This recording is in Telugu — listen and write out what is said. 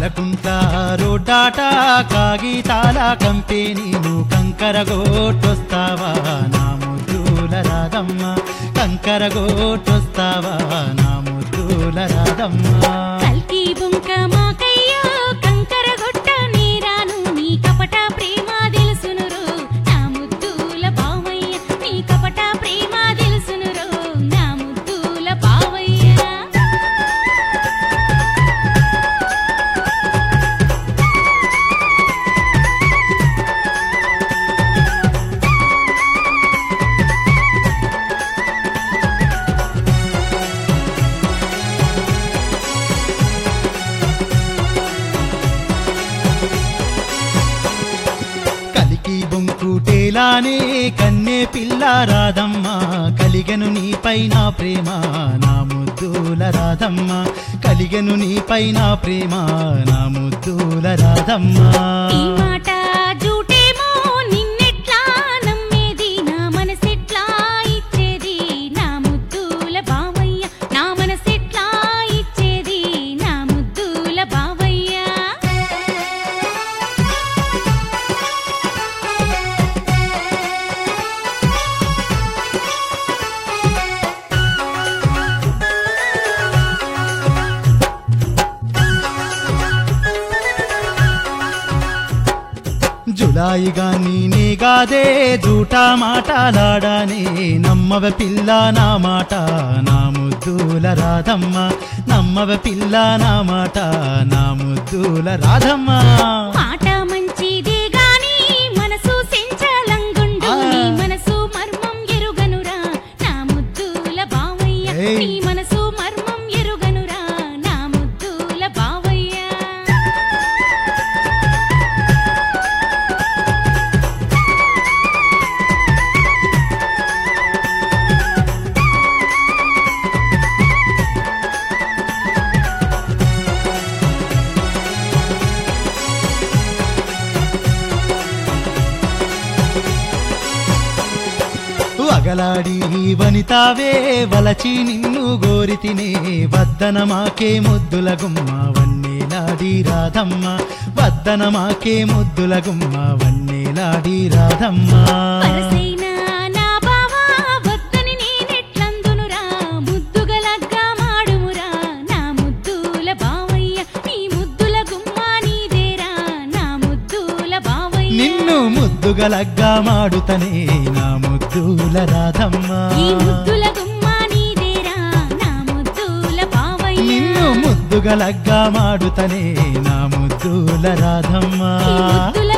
కలకుంట రోడ్డాట కాగితాల కంపెనీను కంకరగోటొస్తావా నా ముద్దుల రాధమ్మ కంకరగోటొస్తావా నా ముద్దుల రాధమ్మ కల్కి బుంక మాకయ్యో కంకర గొట్ట నీరాను నీ కపట ప్రేమ తెలుసునురో నా ముద్దుల బావయ్య నీ కపట ప్రేమ తెలుసునురో నా ముద్దుల బావయ్య కలికి బొంకుటేలానే కన్నే పిల్ల రాధమ్మ కలిగను నీపై నా ప్రేమ నా ముద్దుల రాధమ్మ కలిగను నీపై నా ప్రేమ నా ముద్దుల రాధమ్మ ఈ మాట జూటేమో నిన్నెట్లా నమ్మేది నా మనసెట్లా ఇచ్చేది నా ముద్దుల బావయ్య నా మనసెట్లా ఇచ్చేది నా ముద్దుల బావయ్య జులాయిగా నేనే గాదే జూటా మాటలాడానే నమ్మవ పిల్ల నా మాట నా ముద్దుల రాధమ్మ నమ్మవ పిల్ల నా మాట నా ముద్దుల రాధమ్మ మాట మంచిదే గాని మనసు సెంచలంగుండు ఆ. నీ మనసు మర్మం ఎరుగనురా నా ముద్దుల బావయ్య ఏయ్. నీ మనసు మర్మం ఎరుగనురా నా ముద్దుల బావయ్య అగలాడి వనితావే వలచి నిన్ను గోరి తినే వద్దన మాకే ముద్దుల గుమ్మ వన్నేలాడి రాధమ్మ వద్దన మాకే ముద్దుల గుమ్మ వన్నేలాడి రాధమ్మ వరసైన నా బావా వద్దని నేనెట్లందునురా ముద్దుగలగ్గా మాడుమురా నా ముద్దుల బావయ్య నీ ముద్దుల గుమ్మా నీదేరా నా ముద్దుల బావయ్య నిన్ను ముద్దుగలగ్గా మాడుతనే నా ముద్దుల రాధమ్మ ఈ ముద్దుల గుమ్మా నీదేరా నా ముద్దుల బావయ్య నిన్ను ముద్దుగలగ్గా మాడుతనే నా ముద్దుల రాధమ్మ ఈ ముద్దుల